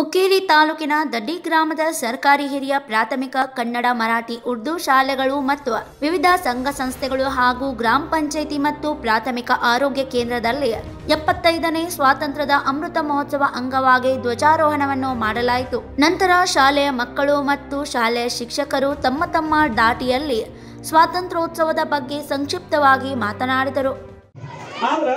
ಹುಕ್ಕೇರಿ ತಾಲೂಕಿನ ದಡ್ಡಿ ಗ್ರಾಮದ ಸರ್ಕಾರಿ ಹಿರಿಯ ಪ್ರಾಥಮಿಕ ಕನ್ನಡ ಮರಾಠಿ ಉರ್ದು ಶಾಲೆಗಳು ಮತ್ತು ವಿವಿಧ ಸಂಘ ಸಂಸ್ಥೆಗಳು ಹಾಗೂ ಗ್ರಾಮ ಪಂಚಾಯಿತಿ ಮತ್ತು ಪ್ರಾಥಮಿಕ ಆರೋಗ್ಯ ಕೇಂದ್ರದಲ್ಲಿ ಎಪ್ಪತ್ತೈದನೇ ಸ್ವಾತಂತ್ರ್ಯದ ಅಮೃತ ಮಹೋತ್ಸವ ಅಂಗವಾಗಿ ಧ್ವಜಾರೋಹಣವನ್ನು ಮಾಡಲಾಯಿತು ನಂತರ ಶಾಲೆಯ ಮಕ್ಕಳು ಮತ್ತು ಶಾಲೆಯ ಶಿಕ್ಷಕರು ತಮ್ಮ ತಮ್ಮ ದಾಟಿಯಲ್ಲಿ ಸ್ವಾತಂತ್ರ್ಯೋತ್ಸವದ ಬಗ್ಗೆ ಸಂಕ್ಷಿಪ್ತವಾಗಿ ಮಾತನಾಡಿದರು ಆದ್ರ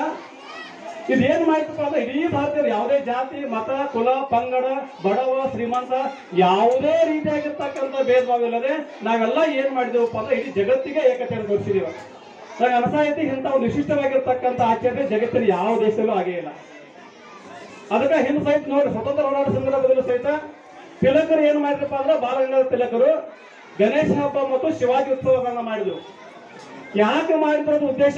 ಇದೇನ್ ಮಾಡ್ತಪ್ಪ ಅಂದ್ರೆ ಇಡೀ ಭಾರತೀಯರು ಯಾವುದೇ ಜಾತಿ ಮತ ಕುಲ ಪಂಗಡ ಬಡವ ಶ್ರೀಮಂತ ಯಾವುದೇ ರೀತಿಯಾಗಿರ್ತಕ್ಕಂಥ ಭೇದ ಭಾವ ಇಲ್ಲದೆ ನಾವೆಲ್ಲ ಏನ್ ಮಾಡಿದೆವಪ್ಪ ಅಂದ್ರೆ ಇಡೀ ಜಗತ್ತಿಗೆ ಏಕತೆಯನ್ನು ತೋರಿಸಿದೀವಿ ನನಗೆ ಅನಿಸಾಯತಿ ಇಂಥ ಒಂದು ವಿಶಿಷ್ಟವಾಗಿರ್ತಕ್ಕಂಥ ಆಚರಣೆ ಜಗತ್ತಿನ ಯಾವ ದೇಶದಲ್ಲೂ ಆಗೇ ಇಲ್ಲ ಅದಕ್ಕೆ ಹಿಂದೆ ಸಹಿತ ನೋಡಿ ಸ್ವತಂತ್ರ ಹೋರಾಟ ಸಂದರ್ಭದಲ್ಲೂ ಸಹಿತ ತಿಲಕರು ಏನ್ ಮಾಡಿದ್ರಪ್ಪ ಅಂದ್ರೆ ಬಾಲಗಂಗಾಧರ ತಿಲಕರು ಗಣೇಶ ಹಬ್ಬ ಮತ್ತು ಶಿವಾಜಿ ಉತ್ಸವಗಳನ್ನ ಮಾಡಿದ್ರು ಯಾಕೆ ಮಾಡಿದ್ರ ಉದ್ದೇಶ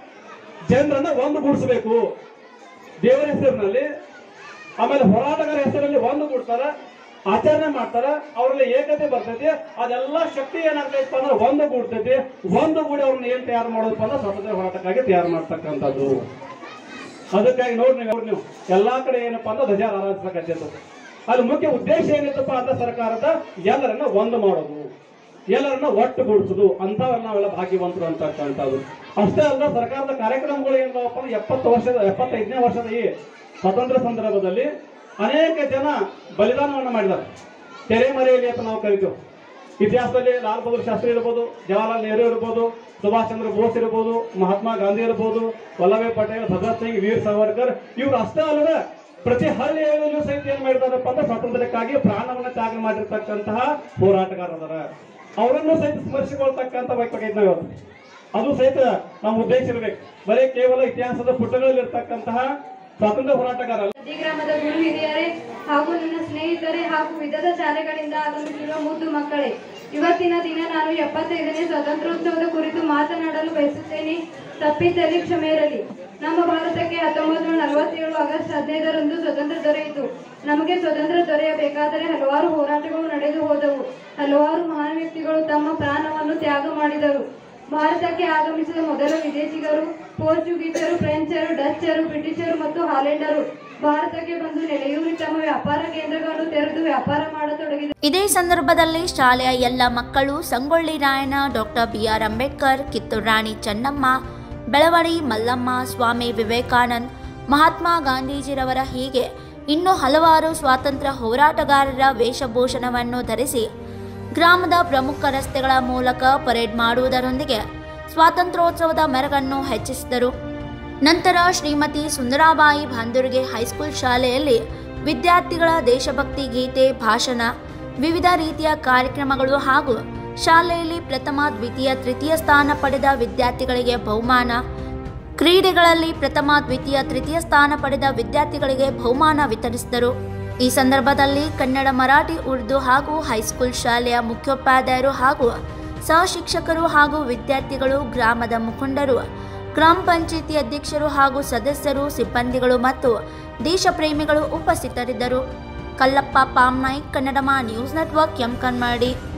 ಜನರನ್ನ ಒಂದುಗೂಡಿಸಬೇಕು ದೇವರ ಹೆಸರಿನಲ್ಲಿ ಆಮೇಲೆ ಹೋರಾಟಗಾರ ಹೆಸರಲ್ಲಿ ಒಂದು ಕೂಡ್ತಾರ ಆಚರಣೆ ಮಾಡ್ತಾರ ಅವರಲ್ಲಿ ಏಕತೆ ಬರ್ತೈತಿ ಅದೆಲ್ಲ ಶಕ್ತಿ ಏನಾಗ್ತೈತಪ್ಪ ಅಂದ್ರೆ ಒಂದು ಕೂಡ್ತೈತಿ ಒಂದು ಕೂಡಿ ಅವ್ರನ್ನ ಏನ್ ತಯಾರು ಮಾಡೋದಪ್ಪ ಅಂದ್ರೆ ಸ್ವಾತಂತ್ರ್ಯ ಹೋರಾಟಕ್ಕಾಗಿ ತಯಾರು ಮಾಡ್ತಕ್ಕಂಥದ್ದು ಅದಕ್ಕಾಗಿ ನೋಡಿ ನೀವು ನೋಡಿ ನೀವು ಎಲ್ಲಾ ಕಡೆ ಏನಪ್ಪಾ ಅಂದ್ರೆ ಧ್ವಜ ಆರಾಧಿಸಕತ್ತಿತ್ತು ಅಲ್ಲಿ ಮುಖ್ಯ ಉದ್ದೇಶ ಏನಿತ್ತಪ್ಪ ಅಂದ್ರೆ ಸರ್ಕಾರದ ಎಲ್ಲರನ್ನ ಒಂದು ಮಾಡೋದು ಎಲ್ಲರನ್ನ ಒಟ್ಟುಗೂಡಿಸುದು ಅಂತವೆಲ್ಲ ನಾವೆಲ್ಲ ಭಾಗ್ಯವಂತರು ಅಂತಕ್ಕಂಥದ್ದು ಅಷ್ಟೇ ಅಲ್ಲ ಸರ್ಕಾರದ ಕಾರ್ಯಕ್ರಮಗಳು ಏನಪ್ಪ ಅಂದ್ರೆ ಎಪ್ಪತ್ತು ವರ್ಷದ ಎಪ್ಪತ್ತೈದನೇ ವರ್ಷದ ಈ ಸ್ವಾತಂತ್ರ್ಯ ಸಂದರ್ಭದಲ್ಲಿ ಅನೇಕ ಜನ ಬಲಿದಾನವನ್ನ ಮಾಡಿದ್ದಾರೆ ತೆರೆಮರೆಯಲ್ಲಿ ಅಂತ ನಾವು ಕರಿತೀವಿ ಇತಿಹಾಸದಲ್ಲಿ ಲಾಲ್ ಬಹದ್ದೂರ್ ಶಾಸ್ತ್ರಿ ಇರ್ಬೋದು ಜವಾಹರ್ಲಾಲ್ ನೆಹರು ಇರ್ಬೋದು ಸುಭಾಷ್ ಚಂದ್ರ ಬೋಸ್ ಇರ್ಬೋದು ಮಹಾತ್ಮ ಗಾಂಧಿ ಇರ್ಬೋದು ವಲ್ಲಭಾಯ್ ಪಟೇಲ್ ಭಗತ್ ಸಿಂಗ್ ವೀರ್ ಸಾವರ್ಕರ್ ಇವ್ರು ಅಷ್ಟೇ ಅಲ್ಲದೆ ಪ್ರತಿ ಹಳ್ಳಿಯಲ್ಲೂ ಸಹಿತ ಏನ್ ಮಾಡಿದಾರಪ್ಪ ಅಂದ್ರೆ ಸ್ವಾತಂತ್ರ್ಯಕ್ಕಾಗಿ ಪ್ರಾಣವನ್ನ ತ್ಯಾಗ ಮಾಡಿರ್ತಕ್ಕಂತಹ ಹೋರಾಟಗಾರರ ಅವರನ್ನು ಸಹಿತ ಸ್ಮರಿಸಿಕೊಳ್ತಕ್ಕಂಥ ವ್ಯಕ್ತಿ ನಾವು ಇವತ್ತು. ಅದು ಸಹಿತ ನಮ್ಮ ಉದ್ದೇಶ ಇರಬೇಕು ಬರೀ ಕೇವಲ ಇತಿಹಾಸದ ಪುಟಗಳಲ್ಲಿ ಇರ್ತಕ್ಕಂತಹ ಸ್ವಾತಂತ್ರ್ಯ ಹೋರಾಟಗಾರ ಅಲ್ಲ. ನದಿ ಗ್ರಾಮದ ಗುರು ಹಿರಿಯರೇ ಹಾಗೂ ನನ್ನ ಸ್ನೇಹಿತರೆ ಹಾಗೂ ವಿಧದ ಶಾಲೆಗಳಿಂದ ಆಗಮಿಸಿರುವ ಮುದ್ದು ಮಕ್ಕಳೇ ಇವತ್ತಿನ ದಿನ ನಾನು ಎಪ್ಪತ್ತೈದನೇ ಸ್ವಾತಂತ್ರ್ಯೋತ್ಸವದ ಕುರಿತು ಮಾತನಾಡಲು ಬಯಸುತ್ತೇನೆ ತಪ್ಪಿದ್ದಲ್ಲಿ ಕ್ಷಮೆ ಇರಲಿ ನಮ್ಮ ಭಾರತಕ್ಕೆ ಹತ್ತೊಂಬತ್ತು ನೂರ ನಲವತ್ತೇಳು ಆಗಸ್ಟ್ ಹದಿನೈದರಂದು ಸ್ವತಂತ್ರ ದೊರೆಯಿತು ನಮಗೆ ಸ್ವತಂತ್ರ ದೊರೆಯಬೇಕಾದರೆ ಹಲವಾರು ಹೋರಾಟಗಳು ನಡೆದು ಹೋದವು ಹಲವಾರು ಮಹಾನ್ ವ್ಯಕ್ತಿಗಳು ತಮ್ಮ ಪ್ರಾಣವನ್ನು ತ್ಯಾಗ ಮಾಡಿದರು ಭಾರತಕ್ಕೆ ಆಗಮಿಸಿದ ಮೊದಲ ವಿದೇಶಿಗರು ಪೋರ್ಚುಗೀಸರು ಫ್ರೆಂಚರು ಡಚ್ಚರು ಬ್ರಿಟಿಷರು ಮತ್ತು ಹಾಲೆಂಡರು ಭಾರತಕ್ಕೆ ಬಂದು ನೆಲೆಯೂರಿ ತಮ್ಮ ವ್ಯಾಪಾರ ಕೇಂದ್ರಗಳನ್ನು ತೆರೆದು ವ್ಯಾಪಾರ ಮಾಡತೊಡಗಿದರು ಇದೇ ಸಂದರ್ಭದಲ್ಲಿ ಶಾಲೆಯ ಎಲ್ಲ ಮಕ್ಕಳು Sangolli Rayanna doctor B R Ambedkar Kittur Rani Chennamma Belawadi Mallamma Swami Vivekanand Mahatma ಗಾಂಧೀಜಿರವರ ಹೀಗೆ ಇನ್ನೂ ಹಲವಾರು ಸ್ವಾತಂತ್ರ್ಯ ಹೋರಾಟಗಾರರ ವೇಷಭೂಷಣವನ್ನು ಧರಿಸಿ ಗ್ರಾಮದ ಪ್ರಮುಖ ರಸ್ತೆಗಳ ಮೂಲಕ ಪರೇಡ್ ಮಾಡುವುದರೊಂದಿಗೆ ಸ್ವಾತಂತ್ರ್ಯೋತ್ಸವದ ಮೆರಗನ್ನು ಹೆಚ್ಚಿಸಿದರು ನಂತರ ಶ್ರೀಮತಿ ಸುಂದರಾಬಾಯಿ ಭಾಂದುರ್ಗೆ ಹೈಸ್ಕೂಲ್ ಶಾಲೆಯಲ್ಲಿ ವಿದ್ಯಾರ್ಥಿಗಳ ದೇಶಭಕ್ತಿ ಗೀತೆ ಭಾಷಣ ವಿವಿಧ ರೀತಿಯ ಕಾರ್ಯಕ್ರಮಗಳು ಹಾಗೂ ಶಾಲೆಯಲ್ಲಿ ಪ್ರಥಮ ದ್ವಿತೀಯ ತೃತೀಯ ಸ್ಥಾನ ಪಡೆದ ವಿದ್ಯಾರ್ಥಿಗಳಿಗೆ ಬಹುಮಾನ ಕ್ರೀಡೆಗಳಲ್ಲಿ ಪ್ರಥಮ ದ್ವಿತೀಯ ತೃತೀಯ ಸ್ಥಾನ ಪಡೆದ ವಿದ್ಯಾರ್ಥಿಗಳಿಗೆ ಬಹುಮಾನ ವಿತರಿಸಿದರು ಈ ಸಂದರ್ಭದಲ್ಲಿ ಕನ್ನಡ ಮರಾಠಿ ಉರ್ದು ಹಾಗೂ ಹೈಸ್ಕೂಲ್ ಶಾಲೆಯ ಮುಖ್ಯೋಪಾಧ್ಯಾಯರು ಹಾಗೂ ಸಹ ಶಿಕ್ಷಕರು ಹಾಗೂ ವಿದ್ಯಾರ್ಥಿಗಳು ಗ್ರಾಮದ ಮುಖಂಡರು ಗ್ರಾಮ ಪಂಚಾಯಿತಿ ಅಧ್ಯಕ್ಷರು ಹಾಗೂ ಸದಸ್ಯರು ಸಿಬ್ಬಂದಿಗಳು ಮತ್ತು ದೇಶಪ್ರೇಮಿಗಳು ಉಪಸ್ಥಿತರಿದ್ದರು ಕಲ್ಲಪ್ಪ ಪಾಮ್ನಾಯ್ಕ್ ಕನ್ನಡಮ ನ್ಯೂಸ್ ನೆಟ್ವರ್ಕ್ ಎಂ ಕನ್ನಡಿ